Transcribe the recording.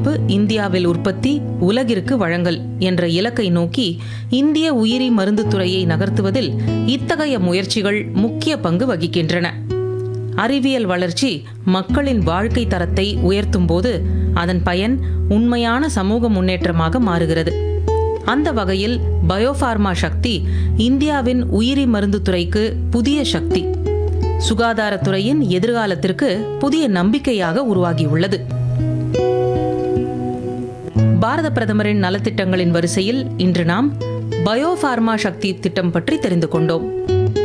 தயாரிப்பு இந்தியாவில் உற்பத்தி உலகிற்கு வழங்கல் என்ற இலக்கை நோக்கி இந்திய உயிரி மருந்து துறையை நகர்த்துவதில் இத்தகைய முயற்சிகள் முக்கிய பங்கு வகிக்கின்றன அறிவியல் வளர்ச்சி மக்களின் வாழ்க்கை தரத்தை உயர்த்தும் போது அதன் பயன் உண்மையான சமூக முன்னேற்றமாக மாறுகிறது அந்த வகையில் பயோஃபார்மா சக்தி இந்தியாவின் உயிரி மருந்து துறைக்கு புதிய சக்தி சுகாதாரத்துறையின் எதிர்காலத்திற்கு புதிய நம்பிக்கையாக உருவாகியுள்ளது பாரத பிரதமரின் நலத்திட்டங்களின் வரிசையில் இன்று நாம் பயோஃபார்மா சக்தி திட்டம் பற்றி தெரிந்து கொண்டோம்